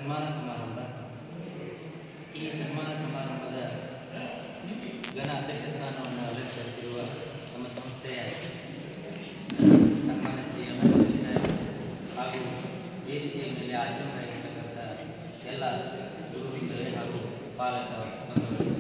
ಸನ್ಮಾನ ಸಮಾರಂಭ ಈ ಸನ್ಮಾನ ಸಮಾರಂಭದ ಘನ ಅಧ್ಯಕ್ಷ ಸ್ಥಾನವನ್ನು ಅಲಂಕರಿಸಿರುವ ನಮ್ಮ ಸಂಸ್ಥೆಯ ಸನ್ಮಾನ ಶ್ರೀ ಅಮರವಲ್ಲಿ ಸಾಹೇಬ್ ಹಾಗೂ ವೇದಿಕೆಯ ಮೇಲೆ ಆಸೀನರಾಗಿರ್ತಕ್ಕಂಥ ಎಲ್ಲ ಗುರುವಿಂದರೇ ಹಾಗೂ ಪಾಲಕ ಬಂಧುಗಳು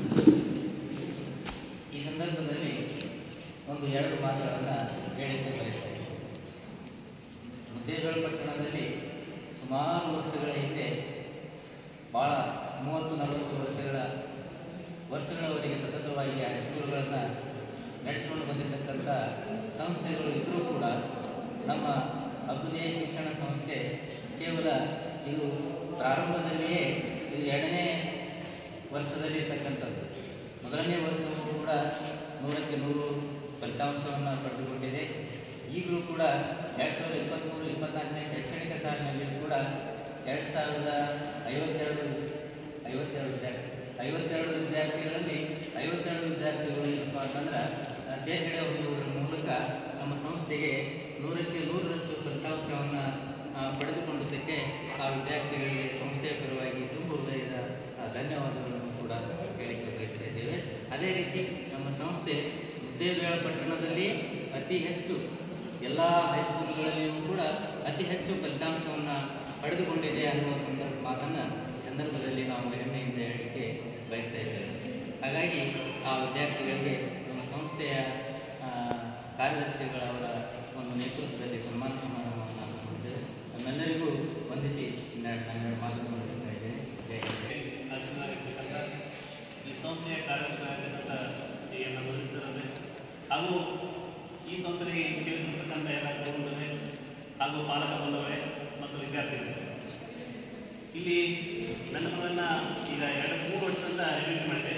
ಈ ಸಂದರ್ಭದಲ್ಲಿ ಒಂದು ಎರಡು ಮಾತುಗಳನ್ನು ಹೇಳಿಕೆ ಬಯಸ್ತಾ ಇದ್ದೀನಿ ಮುದ್ದೇಬೇಳ ಪಟ್ಟಣದಲ್ಲಿ ಸುಮಾರು ವರ್ಷಗಳ ಹಿಂದೆ ಭಾಳ ಮೂವತ್ತು ನಲವತ್ತು ವರ್ಷಗಳ ವರ್ಷಗಳವರೆಗೆ ಸತತವಾಗಿ ಹೈಸ್ಕೂಲ್ಗಳನ್ನು ನಡೆಸಿಕೊಂಡು ಬಂದಿರತಕ್ಕಂಥ ಸಂಸ್ಥೆಗಳು ಇದ್ದರೂ ಕೂಡ ನಮ್ಮ ಅಭ್ಯುದಯ ಶಿಕ್ಷಣ ಸಂಸ್ಥೆ ಕೇವಲ ಇದು ಪ್ರಾರಂಭದಲ್ಲಿಯೇ ಇದು ಎರಡನೇ ವರ್ಷದಲ್ಲಿ ಇರ್ತಕ್ಕಂಥದ್ದು ಮೊದಲನೇ ವರ್ಷವೂ ಕೂಡ ನೂರಕ್ಕೆ ನೂರು ಫಲಿತಾಂಶವನ್ನು ಪಡೆದುಕೊಂಡಿದೆ ಈಗಲೂ ಕೂಡ ಎರಡು ಸಾವಿರದ ಇಪ್ಪತ್ತ್ಮೂರು ಇಪ್ಪತ್ನಾಲ್ಕನೇ ಶೈಕ್ಷಣಿಕ ಸಾಲಿನಲ್ಲಿ ಕೂಡ ಎರಡು ಸಾವಿರದ ಐವತ್ತೆರಡು ಐವತ್ತೆರಡು ವಿದ್ಯಾರ್ಥಿ ಐವತ್ತೆರಡು ವಿದ್ಯಾರ್ಥಿಗಳಲ್ಲಿ ಐವತ್ತೆರಡು ವಿದ್ಯಾರ್ಥಿಗಳು ಏನಪ್ಪ ಅಂತಂದ್ರೆ ಆ, ತೇರ್ಗಡೆ ಹೊಂದುವುದರ ಮೂಲಕ ನಮ್ಮ ಸಂಸ್ಥೆಗೆ ನೂರಕ್ಕೆ ನೂರರಷ್ಟು ಫಲಿತಾಂಶವನ್ನು ಪಡೆದುಕೊಂಡದ್ದಕ್ಕೆ ಆ ವಿದ್ಯಾರ್ಥಿಗಳಿಗೆ ಸಂಸ್ಥೆಯ ಪರವಾಗಿ ತುಂಬ ಹೃದಯದ ಆ, ಧನ್ಯವಾದಗಳನ್ನು ಕೂಡ ಹೇಳಿಕೆ ಬಯಸ್ತಾ ಇದ್ದೇವೆ ಅದೇ ರೀತಿ ನಮ್ಮ ಸಂಸ್ಥೆ ಮುದ್ದೇಬೇಳ ಪಟ್ಟಣದಲ್ಲಿ ಅತಿ ಹೆಚ್ಚು ಎಲ್ಲ ಹೈಸ್ಕೂಲ್ಗಳಲ್ಲಿಯೂ ಕೂಡ ಅತಿ ಹೆಚ್ಚು ಫಲಿತಾಂಶವನ್ನು ಪಡೆದುಕೊಂಡಿದೆ ಅನ್ನುವ ಸಂದರ್ಭ ಮಾತನ್ನು ಈ ಸಂದರ್ಭದಲ್ಲಿ ನಾವು ಹೆಮ್ಮೆಯಿಂದ ಹೇಳಲಿಕ್ಕೆ ಬಯಸ್ತಾ ಇದ್ದೇವೆ ಹಾಗಾಗಿ ಆ ವಿದ್ಯಾರ್ಥಿಗಳಿಗೆ ನಮ್ಮ ಸಂಸ್ಥೆಯ ಆ, ಕಾರ್ಯದರ್ಶಿಗಳವರ ಒಂದು ನೇತೃತ್ವದಲ್ಲಿ ಸನ್ಮಾನ ಸಮಾರಂಭವನ್ನು ಹಮ್ಮಿಕೊಂಡಿದ್ದೇವೆ ನಮ್ಮೆಲ್ಲರಿಗೂ ವಂದಿಸಿ ಇನ್ನೆರಡು ಹನ್ನೆರಡು ಮಾತುಗಳನ್ನು ಮುಗಿಸ್ತಾ ಇದ್ದೇನೆ ಜೈ ಹಿಂದ್. ಅರ್ಜುನಾಗಿರ್ತಕ್ಕಂಥ ಈ ಸಂಸ್ಥೆಯ ಕಾರ್ಯದರ್ಶಿಯಾಗಿರ್ತಕ್ಕಂಥ ಸಿ ಎಂ ಅವರೇ ಹಾಗೂ ಈ ಸಂಸ್ಥೆಗೆ ಸೇರಿಸಿರ್ತಕ್ಕಂಥ ಎಲ್ಲ ಗೌರವರೇ ಹಾಗೂ ಪಾಲಕ ಬಂಧವರೇ ಮತ್ತು ವಿದ್ಯಾರ್ಥಿಗಳೇ ಇಲ್ಲಿ ನನ್ನ ಮಗನ ಈಗ ಎರಡು ಮೂರು ವರ್ಷದಿಂದ ರಿವ್ಯೂ ಮಾಡಿದೆ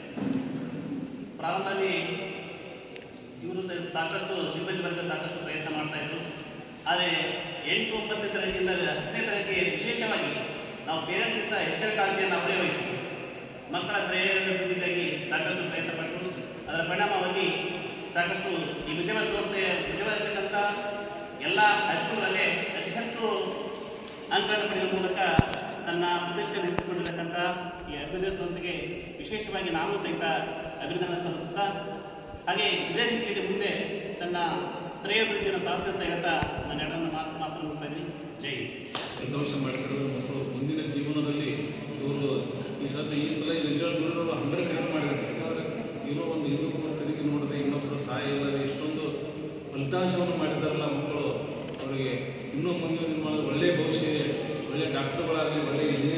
ಪ್ರಾರಂಭದಲ್ಲಿ ಇವರು ಸಹ ಸಾಕಷ್ಟು ಸಿಬ್ಬಂದಿ ವರ್ಗ ಸಾಕಷ್ಟು ಪ್ರಯತ್ನ ಮಾಡ್ತಾ ಇದ್ರು ಆದರೆ ಎಂಟು ಒಂಬತ್ತನೇ ತರಗತಿಯಿಂದ ಹತ್ತನೇ ತರಗತಿ ವಿಶೇಷವಾಗಿ ನಾವು ಪೇರೆಂಟ್ಸ್ಗಿಂತ ಹೆಚ್ಚಿನ ಕಾಳಜಿಯನ್ನು ಅವರೇ ವಹಿಸಿ ಮಕ್ಕಳ ಶ್ರೇಯೋಭಿವೃದ್ಧಿಗಾಗಿ ಸಾಕಷ್ಟು ಪ್ರಯತ್ನ ಪಟ್ಟರು ಅದರ ಪರಿಣಾಮವಾಗಿ ಸಾಕಷ್ಟು ಈ ವಿದ್ಯಾಭ್ಯಾಸ ಸಂಸ್ಥೆಯ ವಿದ್ಯಾಭ್ಯಾಸಕ್ಕಂಥ ಎಲ್ಲ ಹೈಸ್ಕೂಲಲ್ಲೇ ಅತಿ ಹೆಚ್ಚು ಅಂಕಗಳನ್ನು ಪಡೆಯುವ ಮೂಲಕ ತನ್ನ ಪ್ರತಿಷ್ಠೆ ನಡೆಸಿಕೊಂಡಿರತಕ್ಕಂಥ ಈ ಅಭ್ಯುದಯ ಸಂಸ್ಥೆಗೆ ವಿಶೇಷವಾಗಿ ನಾನು ಸಹಿತ ಅಭಿನಂದನೆ ಸಲ್ಲಿಸುತ್ತಾ ಹಾಗೆ ಇದೇ ರೀತಿಯಲ್ಲಿ ಮುಂದೆ ತನ್ನ ಶ್ರೇಯೋಭಿವೃದ್ಧಿಯನ್ನು ಸಾಧಿಸುತ್ತೆ ಅಂತ ಹೇಳ್ತಾ ನನ್ನ ಎರಡನ್ನು ಮಾತು ಮಾತು ಮುಗಿಸ್ತಾ ಇದ್ದೀನಿ ಜೈ ಹಿಂದ್. ಸಂತೋಷ ಮಾಡಿಕೊಳ್ಳುವ ಮಕ್ಕಳು ಮುಂದಿನ ಜೀವನದಲ್ಲಿ ಇವರು ಈ ಸತಿ ಈ ಸಲ ರಿಸಲ್ಟ್ ಬಿಡೋರು ಹಂಡ್ರೆಡ್ ಕರೆಕ್ಟ್ ಮಾಡಿದ್ದಾರೆ ಯಾಕಂದರೆ ಇರೋ ಒಂದು ಇನ್ನೊಬ್ಬರು ತಿರುಗಿ ನೋಡದೆ ಇನ್ನೊಬ್ಬರು ಸಹಾಯ ಇಲ್ಲದೆ ಇಷ್ಟೊಂದು ಫಲಿತಾಂಶವನ್ನು ಮಾಡಿದಾರಲ್ಲ ಮಕ್ಕಳು ಅವರಿಗೆ ಇನ್ನೂ ಮುಂದಿನ ದಿನಮಾನದಲ್ಲಿ ಒಳ್ಳೆಯ ಭವಿಷ್ಯ ಇದೆ ಒಳ್ಳೆಯ ಡಾಕ್ಟರ್ಗಳಾಗಲಿ ಒಳ್ಳೆಯ ಇಂಜಿನಿಯರ್